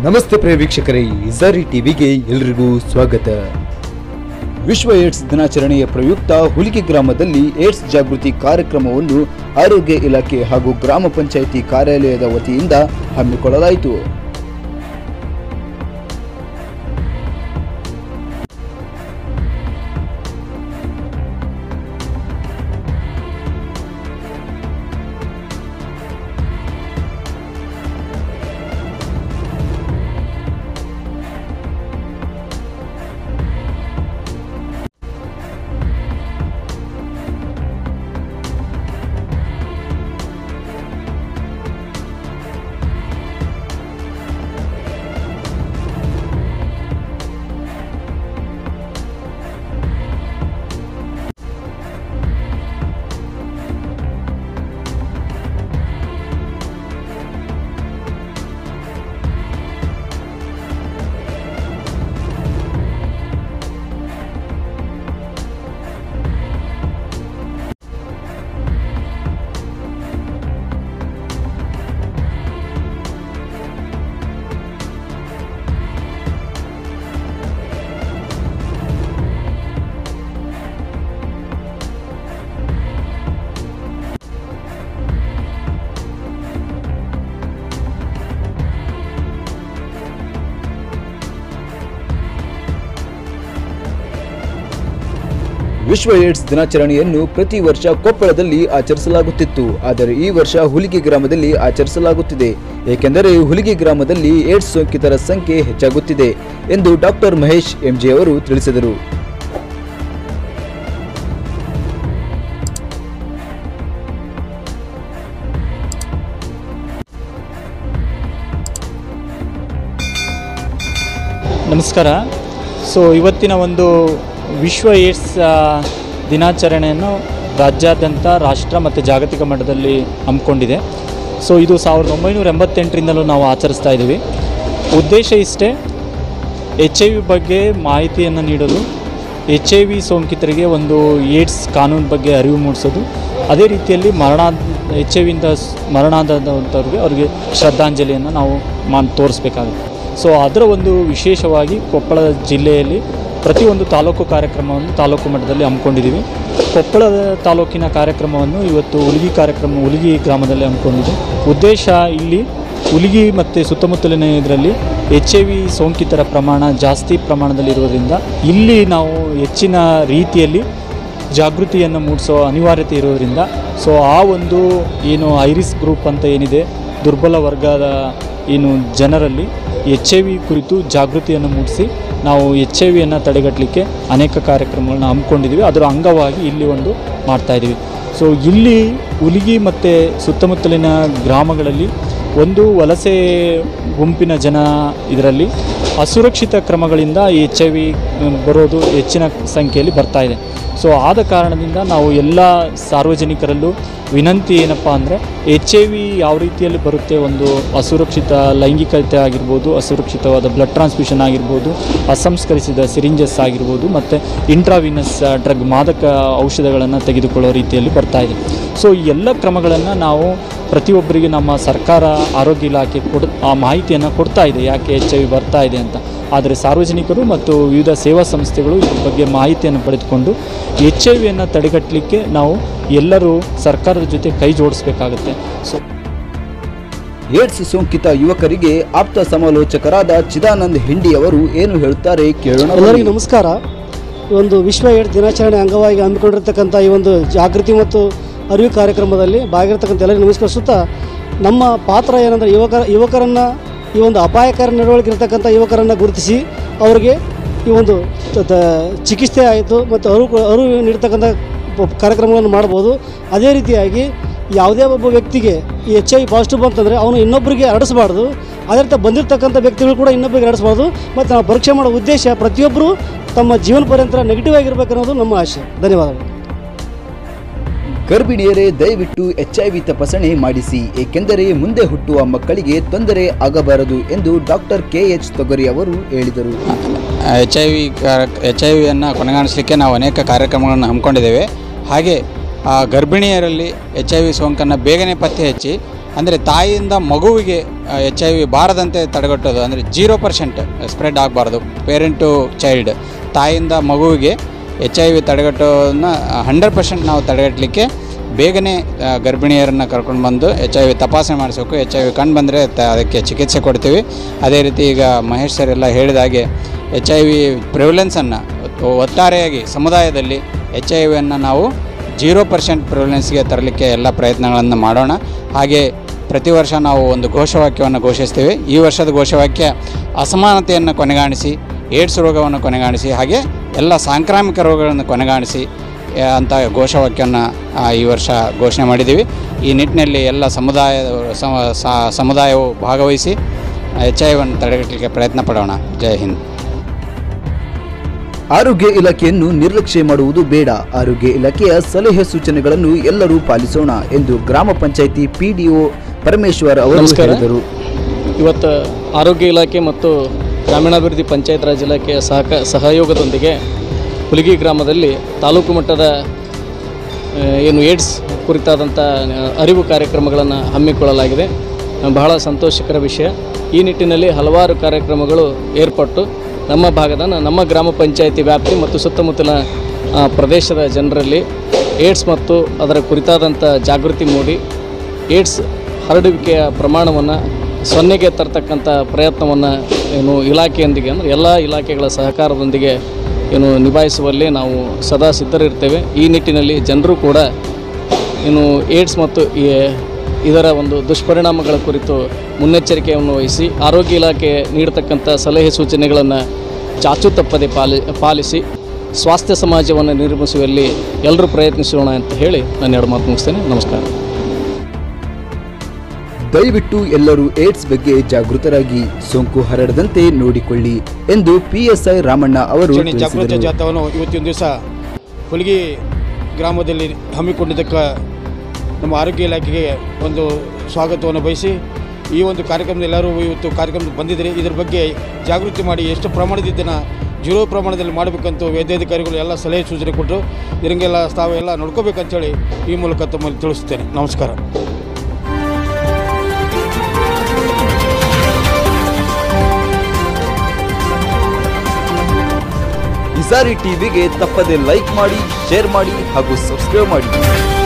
ನಮಸ್ತೆ ಪ್ರಿಯ ವೀಕ್ಷಕರೇ ಇಜಾರಿ ಟಿವಿಗೆ ಎಲ್ರಿಗೂ ಸ್ವಾಗತ ವಿಶ್ವ ಏಡ್ಸ್ ದಿನಾಚರಣೆಯ ಪ್ರಯುಕ್ತ ಹುಲಿಗೆ ಗ್ರಾಮದಲ್ಲಿ ಏಡ್ಸ್ ಜಾಗೃತಿ ಕಾರ್ಯಕ್ರಮವನ್ನು ಆರೋಗ್ಯ ಇಲಾಖೆ ಹಾಗೂ ಗ್ರಾಮ ಪಂಚಾಯಿತಿ ಕಾರ್ಯಾಲಯದ ವತಿಯಿಂದ ಹಮ್ಮಿಕೊಳ್ಳಲಾಯಿತು ವಿಶ್ವ ಏಡ್ಸ್ ದಿನಾಚರಣೆಯನ್ನು ಪ್ರತಿ ವರ್ಷ ಕೊಪ್ಪಳದಲ್ಲಿ ಆಚರಿಸಲಾಗುತ್ತಿತ್ತು ಆದರೆ ಈ ವರ್ಷ ಹುಲಿಗೆ ಗ್ರಾಮದಲ್ಲಿ ಆಚರಿಸಲಾಗುತ್ತಿದೆ ಏಕೆಂದರೆ ಹುಲಿಗೆ ಗ್ರಾಮದಲ್ಲಿ ಏಡ್ಸ್ ಸೋಂಕಿತರ ಸಂಖ್ಯೆ ಹೆಚ್ಚಾಗುತ್ತಿದೆ ಎಂದು ಡಾಕ್ಟರ್ ಮಹೇಶ್ ಎಂಜೆ ಅವರು ತಿಳಿಸಿದರು ನಮಸ್ಕಾರ ಸೊ ಇವತ್ತಿನ ಒಂದು ವಿಶ್ವ ಏಡ್ಸ್ ಆ, ದಿನಾಚರಣೆಯನ್ನು ರಾಜ್ಯಾದ್ಯಂತ ರಾಷ್ಟ್ರ ಮತ್ತು ಜಾಗತಿಕ ಮಟ್ಟದಲ್ಲಿ ಹಮ್ಮಿಕೊಂಡಿದೆ ಸೊ ಇದು ಸಾವಿರದ ಒಂಬೈನೂರ ಎಂಬತ್ತೆಂಟರಿಂದಲೂ ನಾವು ಆಚರಿಸ್ತಾ ಇದ್ದೀವಿ ಉದ್ದೇಶ ಇಷ್ಟೇ ಎಚ್ ಐ ವಿ ಬಗ್ಗೆ ಮಾಹಿತಿಯನ್ನು ನೀಡಲು ಎಚ್ ಐ ವಿ ಸೋಂಕಿತರಿಗೆ ಒಂದು ಏಡ್ಸ್ ಕಾನೂನು ಬಗ್ಗೆ ಅರಿವು ಮೂಡಿಸೋದು ಅದೇ ರೀತಿಯಲ್ಲಿ ಮರಣ ಎಚ್ ಐ ವಿಯಿಂದ ಮರಣಾದಂಥವ್ರಿಗೆ ಅವರಿಗೆ ಶ್ರದ್ಧಾಂಜಲಿಯನ್ನು ನಾವು ಮಾ ತೋರಿಸ್ಬೇಕಾಗುತ್ತೆ ಸೊ ಅದರ ಒಂದು ವಿಶೇಷವಾಗಿ ಕೊಪ್ಪಳ ಜಿಲ್ಲೆಯಲ್ಲಿ ಪ್ರತಿಯೊಂದು ತಾಲೂಕು ಕಾರ್ಯಕ್ರಮವನ್ನು ತಾಲೂಕು ಮಟ್ಟದಲ್ಲಿ ಹಮ್ಮಿಕೊಂಡಿದ್ದೀವಿ ಕೊಪ್ಪಳದ ತಾಲೂಕಿನ ಕಾರ್ಯಕ್ರಮವನ್ನು ಇವತ್ತು ಹುಲಿಗಿ ಕಾರ್ಯಕ್ರಮ ಹುಲಿಗಿ ಗ್ರಾಮದಲ್ಲಿ ಹಮ್ಮಿಕೊಂಡಿದೆ ಉದ್ದೇಶ ಇಲ್ಲಿ ಹುಲಿಗಿ ಮತ್ತು ಸುತ್ತಮುತ್ತಲಿನ ಇದರಲ್ಲಿ ಎಚ್ ಐ ವಿ ಸೋಂಕಿತರ ಪ್ರಮಾಣ ಜಾಸ್ತಿ ಪ್ರಮಾಣದಲ್ಲಿರೋದ್ರಿಂದ ಇಲ್ಲಿ ನಾವು ಹೆಚ್ಚಿನ ರೀತಿಯಲ್ಲಿ ಜಾಗೃತಿಯನ್ನು ಮೂಡಿಸೋ ಅನಿವಾರ್ಯತೆ ಇರೋದ್ರಿಂದ ಸೊ ಆ ಒಂದು ಏನು ಐರಿಸ್ ಗ್ರೂಪ್ ಅಂತ ಏನಿದೆ ದುರ್ಬಲ ವರ್ಗದ ಏನು ಜನರಲ್ಲಿ ಎಚ್ ಐ ವಿ ಕುರಿತು ಜಾಗೃತಿಯನ್ನು ಮೂಡಿಸಿ ನಾವು ಎಚ್ ಐ ವಿಯನ್ನು ತಡೆಗಟ್ಟಲಿಕ್ಕೆ ಅನೇಕ ಕಾರ್ಯಕ್ರಮಗಳನ್ನ ಹಮ್ಮಿಕೊಂಡಿದ್ದೀವಿ ಅದರ ಅಂಗವಾಗಿ ಇಲ್ಲಿ ಒಂದು ಮಾಡ್ತಾಯಿದ್ದೀವಿ ಸೊ ಇಲ್ಲಿ ಹುಲಿಗಿ ಮತ್ತು ಸುತ್ತಮುತ್ತಲಿನ ಗ್ರಾಮಗಳಲ್ಲಿ ಒಂದು ವಲಸೆ ಗುಂಪಿನ ಜನ ಇದರಲ್ಲಿ ಅಸುರಕ್ಷಿತ ಕ್ರಮಗಳಿಂದ ಎಚ್ ಐ ವಿ ಬರೋದು ಹೆಚ್ಚಿನ ಸಂಖ್ಯೆಯಲ್ಲಿ ಬರ್ತಾ ಇದೆ ಸೊ ಆದ ಕಾರಣದಿಂದ ನಾವು ಎಲ್ಲ ಸಾರ್ವಜನಿಕರಲ್ಲೂ ವಿನಂತಿ ಏನಪ್ಪ ಅಂದರೆ ಎಚ್ ಐ ವಿ ಯಾವ ರೀತಿಯಲ್ಲಿ ಬರುತ್ತೆ ಒಂದು ಅಸುರಕ್ಷಿತ ಲೈಂಗಿಕತೆ ಆಗಿರ್ಬೋದು ಅಸುರಕ್ಷಿತವಾದ ಬ್ಲಡ್ ಟ್ರಾನ್ಸ್ಫ್ಯೂಷನ್ ಆಗಿರ್ಬೋದು ಅಸಂಸ್ಕರಿಸಿದ ಸಿರಿಂಜಸ್ ಆಗಿರ್ಬೋದು ಮತ್ತು ಇಂಟ್ರಾವಿನಸ್ ಡ್ರಗ್ ಮಾದಕ ಔಷಧಗಳನ್ನು ತೆಗೆದುಕೊಳ್ಳೋ ರೀತಿಯಲ್ಲಿ ಬರ್ತಾ ಇದೆ ಸೊ ಈ ಎಲ್ಲ ಕ್ರಮಗಳನ್ನು ನಾವು ಪ್ರತಿಯೊಬ್ಬರಿಗೆ ನಮ್ಮ ಸರ್ಕಾರ ಆರೋಗ್ಯ ಇಲಾಖೆ ಕೊಡ್ ಆ ಮಾಹಿತಿಯನ್ನು ಕೊಡ್ತಾ ಇದೆ ಯಾಕೆ ಎಚ್ ಐ ವಿ ಬರ್ತಾ ಇದೆ ಅಂತ ಆದರೆ ಸಾರ್ವಜನಿಕರು ಮತ್ತು ವಿವಿಧ ಸೇವಾ ಸಂಸ್ಥೆಗಳು ಇದ್ರ ಬಗ್ಗೆ ಮಾಹಿತಿಯನ್ನು ಪಡೆದುಕೊಂಡು ಎಚ್ ಐ ವಿಯನ್ನು ತಡೆಗಟ್ಟಲಿಕ್ಕೆ ನಾವು ಎಲ್ಲರೂ ಸರ್ಕಾರದ ಜೊತೆ ಕೈ ಜೋಡಿಸ್ಬೇಕಾಗುತ್ತೆ ಸೊ ಏಡ್ಸ್ ಸೋಂಕಿತ ಯುವಕರಿಗೆ ಆಪ್ತ ಸಮಾಲೋಚಕರಾದ ಚಿದಾನಂದ್ ಹಿಂಡಿ ಅವರು ಏನು ಹೇಳುತ್ತಾರೆ ಕೇಳೋಣ ಎಲ್ಲರಿಗೂ ನಮಸ್ಕಾರ ಈ ಒಂದು ವಿಶ್ವ ಏಡ್ಸ್ ದಿನಾಚರಣೆ ಅಂಗವಾಗಿ ಹಮ್ಮಿಕೊಂಡಿರ್ತಕ್ಕಂಥ ಈ ಒಂದು ಜಾಗೃತಿ ಮತ್ತು ಅರಿವು ಕಾರ್ಯಕ್ರಮದಲ್ಲಿ ಭಾಗಿರ್ತಕ್ಕಂಥ ಎಲ್ಲರಿಗೂ ನಮಸ್ಕರಿಸುತ್ತಾ ನಮ್ಮ ಪಾತ್ರ ಏನಂದರೆ ಯುವಕರ ಯುವಕರನ್ನು ಈ ಒಂದು ಅಪಾಯಕಾರಿ ನಡವಳಿಕೆ ಇರತಕ್ಕಂಥ ಯುವಕರನ್ನು ಗುರುತಿಸಿ ಅವರಿಗೆ ಈ ಒಂದು ತ- ತ- ಚಿಕಿತ್ಸೆ ಆಯಿತು ಮತ್ತು ಅರಿವು ಅರಿವು ನೀಡ್ತಕ್ಕಂಥ ಪ- ಕಾರ್ಯಕ್ರಮಗಳನ್ನು ಮಾಡ್ಬೋದು ಅದೇ ರೀತಿಯಾಗಿ ಯಾವುದೇ ಒಬ್ಬ ವ್ಯಕ್ತಿಗೆ ಈ ಎಚ್ ಐ ಪಾಸಿಟಿವ್ ಬಂತಂದರೆ ಅವನು ಇನ್ನೊಬ್ಬರಿಗೆ ಹರಡಿಸಬಾರ್ದು ಅದೇ ರೀತಿ ಬಂದಿರತಕ್ಕಂಥ ವ್ಯಕ್ತಿಗಳು ಕೂಡ ಇನ್ನೊಬ್ಬರಿಗೆ ಹರಡಿಸಬಾರ್ದು ಮತ್ತು ನಾವು ಪರೀಕ್ಷೆ ಮಾಡೋ ಉದ್ದೇಶ ಪ್ರತಿಯೊಬ್ಬರು ತಮ್ಮ ಜೀವನ ಪರ್ಯಂತರ ನೆಗೆಟಿವ್ ಆಗಿರ್ಬೇಕು ಅನ್ನೋದು ನಮ್ಮ ಆಶೆ ಧನ್ಯವಾದಗಳು ಗರ್ಭಿಣಿಯರೇ ದಯವಿಟ್ಟು ಎಚ್ ಐ ವಿ ತಪಾಸಣೆ ಮಾಡಿಸಿ ಏಕೆಂದರೆ ಮುಂದೆ ಹುಟ್ಟುವ ಮಕ್ಕಳಿಗೆ ತೊಂದರೆ ಆಗಬಾರದು ಎಂದು ಡಾಕ್ಟರ್ ಕೆ ಎಚ್ ತೊಗರಿ ಅವರು ಹೇಳಿದರು H I V H I ವಿಯನ್ನು ಕೊನೆಗಾಣಿಸಲಿಕ್ಕೆ ನಾವು ಅನೇಕ ಕಾರ್ಯಕ್ರಮಗಳನ್ನು ಹಮ್ಮಿಕೊಂಡಿದ್ದೇವೆ ಹಾಗೆ ಆ ಗರ್ಭಿಣಿಯರಲ್ಲಿ ಎಚ್ ಐ ವಿ ಸೋಂಕನ್ನು ಬೇಗನೆ ಪತ್ತೆ ಹಚ್ಚಿ ಅಂದರೆ ತಾಯಿಯಿಂದ ಮಗುವಿಗೆ ಎಚ್ ಐ ವಿ ಬಾರದಂತೆ ತಡೆಗಟ್ಟೋದು ಅಂದರೆ ಜೀರೋ ಪರ್ಸೆಂಟ್ ಸ್ಪ್ರೆಡ್ ಆಗಬಾರ್ದು ಪೇರೆಂಟ್ ಟು ಚೈಲ್ಡ್ ತಾಯಿಯಿಂದ ಮಗುವಿಗೆ ಎಚ್ ಐ ವಿ ತಡೆಗಟ್ಟೋದನ್ನ ಹಂಡ್ರೆಡ್ ಪರ್ಸೆಂಟ್ ನಾವು ತಡೆಗಟ್ಟಲಿಕ್ಕೆ ಬೇಗನೆ ಆ, ಗರ್ಭಿಣಿಯರನ್ನು ಕರ್ಕೊಂಡು ಬಂದು ಎಚ್ ಐ ವಿ ತಪಾಸಣೆ ಮಾಡಿಸ್ಬೇಕು ಎಚ್ ಐ ವಿ ಕಂಡು ಬಂದರೆ ತ ಅದಕ್ಕೆ ಚಿಕಿತ್ಸೆ ಕೊಡ್ತೀವಿ ಅದೇ ರೀತಿ ಈಗ ಮಹೇಶ್ ಸರ್ ಎಲ್ಲ ಹೇಳಿದ ಹಾಗೆ ಎಚ್ ಐ ವಿ ಪ್ರಿವಿಲೆನ್ಸನ್ನು ಒಟ್ಟಾರೆಯಾಗಿ ಸಮುದಾಯದಲ್ಲಿ ಎಚ್ ಐ ವಿಯನ್ನು ನಾವು ಜೀರೋ ಪರ್ಸೆಂಟ್ ಪ್ರಿವಿಲೆನ್ಸ್ಗೆ ತರಲಿಕ್ಕೆ ಎಲ್ಲ ಪ್ರಯತ್ನಗಳನ್ನು ಮಾಡೋಣ ಹಾಗೆ ಪ್ರತಿ ವರ್ಷ ನಾವು ಒಂದು ಘೋಷವಾಕ್ಯವನ್ನು ಘೋಷಿಸ್ತೀವಿ ಈ ವರ್ಷದ ಘೋಷವಾಕ್ಯ ಅಸಮಾನತೆಯನ್ನು ಕೊನೆಗಾಣಿಸಿ ಏಡ್ಸ್ ರೋಗವನ್ನು ಕೊನೆಗಾಣಿಸಿ ಹಾಗೆ ಎಲ್ಲ ಸಾಂಕ್ರಾಮಿಕ ರೋಗಗಳನ್ನು ಕೊನೆಗಾಣಿಸಿ ಆ, ಅಂತ ಘೋಷವಾಕ್ಯವನ್ನು ಆ, ಈ ವರ್ಷ ಘೋಷಣೆ ಮಾಡಿದ್ದೀವಿ ಈ ನಿಟ್ಟಿನಲ್ಲಿ ಎಲ್ಲ ಸಮುದಾಯ ಸಮ- ಸ- ಸಮುದಾಯವು ಭಾಗವಹಿಸಿ ಎಚ್ ಐ ವನ್ನು ತಡೆಗಟ್ಟಲಿಕ್ಕೆ ಪ್ರಯತ್ನ ಪಡೋಣ ಜೈ ಹಿಂದ್ ಆರೋಗ್ಯ ಇಲಾಖೆಯನ್ನು ನಿರ್ಲಕ್ಷ್ಯ ಮಾಡುವುದು ಬೇಡ ಆರೋಗ್ಯ ಇಲಾಖೆಯ ಸಲಹೆ ಸೂಚನೆಗಳನ್ನು ಎಲ್ಲರೂ ಪಾಲಿಸೋಣ ಎಂದು ಗ್ರಾಮ ಪಂಚಾಯಿತಿ ಪಿಡಿಒ ಪರಮೇಶ್ವರ್ ಅವರು ನಮಸ್ಕಾರ. ಹೇಳಿದರು ಇವತ್ತು ಆರೋಗ್ಯ ಇಲಾಖೆ ಮತ್ತು ಗ್ರಾಮೀಣಾಭಿವೃದ್ಧಿ ಪಂಚಾಯತ್ ರಾಜ್ ಇಲಾಖೆಯ ಸಹಕ ಸಹಯೋಗದೊಂದಿಗೆ ಹುಲಿಗಿ ಗ್ರಾಮದಲ್ಲಿ ತಾಲೂಕು ಮಟ್ಟದ ಆ, ಏನು ಏಡ್ಸ್ ಕುರಿತಾದಂಥ ಆ, ಅರಿವು ಕಾರ್ಯಕ್ರಮಗಳನ್ನು ಹಮ್ಮಿಕೊಳ್ಳಲಾಗಿದೆ ಆ, ಬಹಳ ಸಂತೋಷಕರ ವಿಷಯ ಈ ನಿಟ್ಟಿನಲ್ಲಿ ಹಲವಾರು ಕಾರ್ಯಕ್ರಮಗಳು ಏರ್ಪಟ್ಟು ನಮ್ಮ ಭಾಗದ ನ- ನಮ್ಮ ಗ್ರಾಮ ಪಂಚಾಯಿತಿ ವ್ಯಾಪ್ತಿ ಮತ್ತು ಸುತ್ತಮುತ್ತಲ ಆ, ಪ್ರದೇಶದ ಜನರಲ್ಲಿ ಏಡ್ಸ್ ಮತ್ತು ಅದರ ಕುರಿತಾದಂಥ ಜಾಗೃತಿ ಮೂಡಿ ಏಡ್ಸ್ ಹರಡುವಿಕೆಯ ಪ್ರಮಾಣವನ್ನು ಸೊನ್ನೆಗೆ ತರ್ತಕ್ಕಂಥ ಪ್ರಯತ್ನವನ್ನು ಏನು ಇಲಾಖೆಯೊಂದಿಗೆ ಅಂದರೆ ಎಲ್ಲ ಇಲಾಖೆಗಳ ಸಹಕಾರದೊಂದಿಗೆ ಏನು ನಿಭಾಯಿಸುವಲ್ಲಿ ನಾವು ಸದಾ ಸಿದ್ಧರಿರ್ತೇವೆ ಈ ನಿಟ್ಟಿನಲ್ಲಿ ಜನರು ಕೂಡ ಇನ್ನು ಏಡ್ಸ್ ಮತ್ತು ಈ ಇದರ ಒಂದು ದುಷ್ಪರಿಣಾಮಗಳ ಕುರಿತು ಮುನ್ನೆಚ್ಚರಿಕೆಯನ್ನು ವಹಿಸಿ ಆರೋಗ್ಯ ಇಲಾಖೆ ನೀಡತಕ್ಕಂಥ ಸಲಹೆ ಸೂಚನೆಗಳನ್ನು ಚಾಚು ತಪ್ಪದೆ ಪಾಲಿ ಪಾಲಿಸಿ ಸ್ವಾಸ್ಥ್ಯ ಸಮಾಜವನ್ನು ನಿರ್ಮಿಸುವಲ್ಲಿ ಎಲ್ಲರೂ ಪ್ರಯತ್ನಿಸೋಣ ಅಂತ ಹೇಳಿ ನಾನು ಎರಡು ಮಾತು ಮುಗಿಸ್ತೇನೆ ನಮಸ್ಕಾರ ದಯವಿಟ್ಟು ಎಲ್ಲರೂ ಏಡ್ಸ್ ಬಗ್ಗೆ ಜಾಗೃತರಾಗಿ ಸೋಂಕು ಹರಡದಂತೆ ನೋಡಿಕೊಳ್ಳಿ ಎಂದು ಪಿಎಸ್ಐ ರಾಮಣ್ಣ ಅವರು ಜನ ಜಾಗೃತಿ ತಿಳಿಸಿದರು ಜಾಥಾವನ್ನು ಇವತ್ತಿನ ದಿವಸ ಹುಲಿಗಿ ಗ್ರಾಮದಲ್ಲಿ ಹಮ್ಮಿಕೊಂಡಿದ್ದಕ್ಕೆ ನಮ್ಮ ಆರೋಗ್ಯ ಇಲಾಖೆಗೆ ಒಂದು ಸ್ವಾಗತವನ್ನು ಬಯಸಿ ಈ ಒಂದು ಕಾರ್ಯಕ್ರಮದಲ್ಲಿ ಎಲ್ಲರೂ ಇವತ್ತು ಕಾರ್ಯಕ್ರಮಕ್ಕೆ ಬಂದಿದ್ದೀರಿ ಇದ್ರ ಬಗ್ಗೆ ಜಾಗೃತಿ ಮಾಡಿ ಎಷ್ಟು ಪ್ರಮಾಣದ ಇದನ್ನು ಜೀರೋ ಪ್ರಮಾಣದಲ್ಲಿ ಮಾಡಬೇಕಂತ ವೈದ್ಯಾಧಿಕಾರಿಗಳು ಎಲ್ಲ ಸಲಹೆ ಸೂಚನೆ ಕೊಟ್ಟರು ಇದರಂಗೆಲ್ಲ ತಾವು ಎಲ್ಲ ನೋಡ್ಕೋಬೇಕಂತೇಳಿ ಈ ಮೂಲಕ ತಮ್ಮಲ್ಲಿ ತಿಳಿಸುತ್ತೇನೆ ನಮಸ್ಕಾರ ಇಸಾರಿ ಟಿವಿಗೆ ತಪ್ಪದೆ ಲೈಕ್ ಮಾಡಿ ಶೇರ್ ಮಾಡಿ ಹಾಗೂ ಸಬ್ಸ್ಕ್ರೈಬ್ ಮಾಡಿ